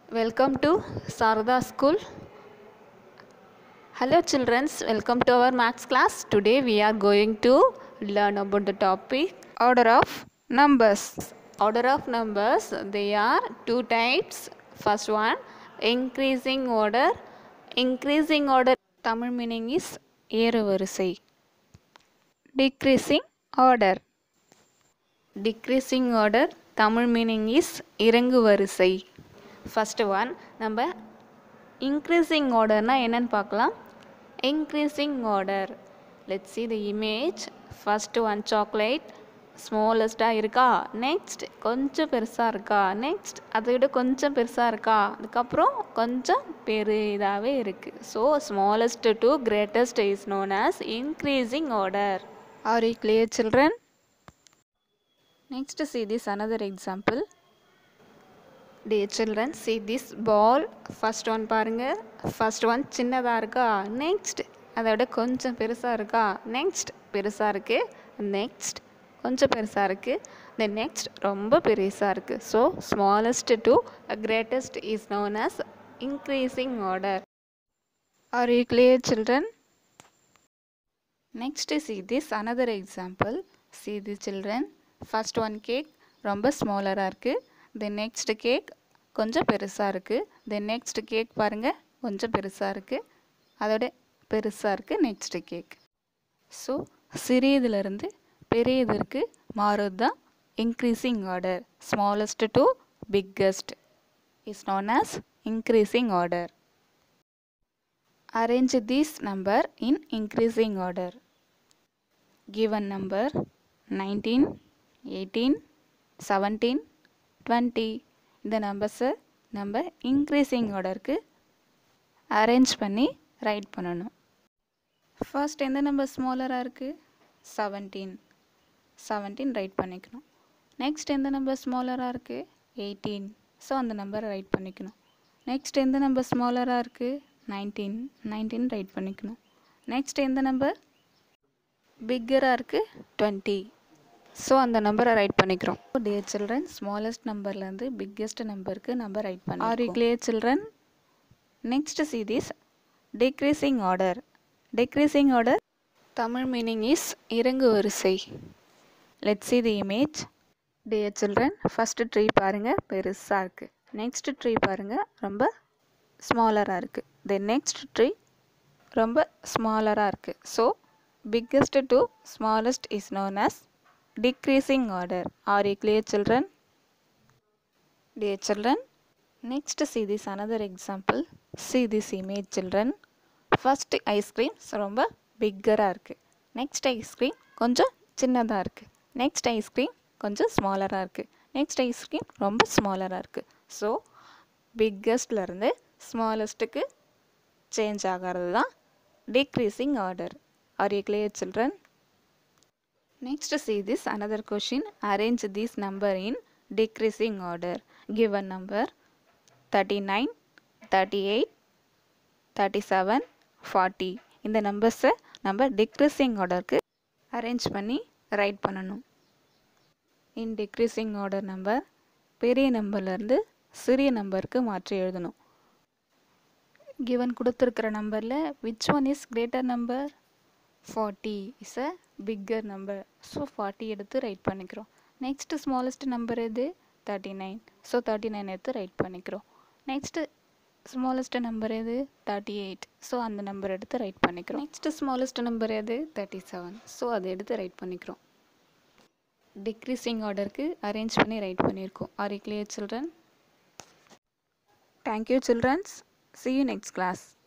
Welcome to Sarada School. Hello, children. Welcome to our maths class. Today we are going to learn about the topic order of numbers order of numbers. They are two types. First one, increasing order. Increasing order. Tamil meaning is ஏறுவரிசை decreasing order Decreasing order. Tamil meaning is இறங்கு வரிசை first one நம்ம increasing ஆர்டர்னா என்னன்னு பார்க்கலாம் increasing order let's see the image first one chocolate ஸ்மாலஸ்ட்டாக இருக்கா next கொஞ்சம் பெருசாக இருக்கா நெக்ஸ்ட் அதை விட கொஞ்சம் பெருசாக இருக்கா அதுக்கப்புறம் கொஞ்சம் பெரிதாகவே இருக்குது so smallest to greatest is known as increasing order are you clear children Next, see this another example. Dear children, see this ball. First one பாருங்க ஃபர்ஸ்ட் ஒன் சின்னதாக இருக்கா நெக்ஸ்ட் அதை விட கொஞ்சம் பெருசாக இருக்கா நெக்ஸ்ட் பெருசாக இருக்குது நெக்ஸ்ட் கொஞ்சம் பெருசாக இருக்குது தென் நெக்ஸ்ட் ரொம்ப பெருசாக இருக்குது so smallest to greatest is known as increasing order. Are you clear children Next, see this another example. See the children. First one cake ரொம்ப ஸ்மாலராக இருக்குது தென் நெக்ஸ்ட் கேக் கொஞ்சம் பெருசாக இருக்குது தென் நெக்ஸ்ட் கேக் பாருங்கள் கொஞ்சம் பெருசாக இருக்குது அதோட பெருசாக இருக்குது நெக்ஸ்ட் கேக் ஸோ சிறியதுலேருந்து பெரியதற்கு மாறுறது தான் increasing order smallest to biggest is known as increasing order Arrange this number in increasing order. Given number 19, 18, 17, 20 இந்த நம்பர்ஸை நம்ம இன்க்ரீசிங் ஆர்டருக்கு அரேஞ்ச் பண்ணி ரைட் பண்ணணும் ஃபர்ஸ்ட் எந்த நம்பர் ஸ்மாலராக இருக்குது செவன்டீன் செவன்டீன் ரைட் பண்ணிக்கணும் நெக்ஸ்ட் எந்த நம்பர் ஸ்மாலராக இருக்குது எயிட்டீன் ஸோ அந்த நம்பரை ரைட் பண்ணிக்கணும் நெக்ஸ்ட் எந்த நம்பர் ஸ்மாலராக இருக்குது நைன்டீன் நைன்டீன் ரைட் பண்ணிக்கணும் நெக்ஸ்ட் எந்த நம்பர் பிக்கராக இருக்குது டுவெண்ட்டி ஸோ அந்த நம்பரை ரைட் பண்ணிக்கிறோம் டியர் சில்ட்ரன் ஸ்மாலஸ்ட் நம்பர்லேருந்து பிக்கெஸ்ட் நம்பருக்கு நம்ம ரைட் பண்ணி are you clear children next see this decreasing order decreasing order Tamil meaning is இறங்கு வரிசை let see the image dear children first tree பாருங்கள் பெருசாக இருக்குது நெக்ஸ்ட் ட்ரீ பாருங்கள் ரொம்ப ஸ்மாலராக இருக்குது தென் நெக்ஸ்ட் ட்ரீ ரொம்ப ஸ்மாலராக இருக்குது so biggest to smallest is known as decreasing order are you clear children dear children next see this another example see this image children first ice cream ரொம்ப பிக்கராக இருக்குது next ice cream கொஞ்சம் சின்னதாக இருக்குது next ice cream கொஞ்சம் ஸ்மாலராக இருக்குது next ice cream ரொம்ப ஸ்மாலராக இருக்குது ஸோ பிக்கஸ்ட்லேருந்து ஸ்மாலஸ்ட்டுக்கு சேஞ்ச் ஆகிறது தான் decreasing order are you clear children Next see this another question. Arrange this number in decreasing order. Given number 39, 38, 37, 40. இந்த நம்பர்ஸை நம்ம டிக்ரீசிங் ஆர்டருக்கு அரேஞ்ச் பண்ணி ரைட் பண்ணணும் இன் டிக்ரீசிங் ஆர்டர் நம்பர் பெரிய நம்பர்லேருந்து சிறிய நம்பருக்கு மாற்றி எழுதணும் கிவன் கொடுத்துருக்கிற நம்பரில் which one is greater number forty is a bigger number so forty எடுத்து ரைட் பண்ணிக்கிறோம் நெக்ஸ்ட் ஸ்மாலஸ்ட் நம்பர் எது thirty nine so thirty nine எடுத்து ரைட் பண்ணிக்கிறோம் நெக்ஸ்ட்டு ஸ்மாலஸ்ட் நம்பர் எது தேர்ட்டி எயிட் ஸோ அந்த நம்பர் எடுத்து ரைட் பண்ணிக்கிறோம் நெக்ஸ்ட் ஸ்மாலஸ்ட் நம்பர் எது தேர்ட்டி செவன் ஸோ அதை எடுத்து ரைட் பண்ணிக்கிறோம் டிக்ரீசிங் ஆர்டருக்கு அரேஞ்ச் பண்ணி ரைட் பண்ணியிருக்கோம் are you clear children thank you childrens see you next class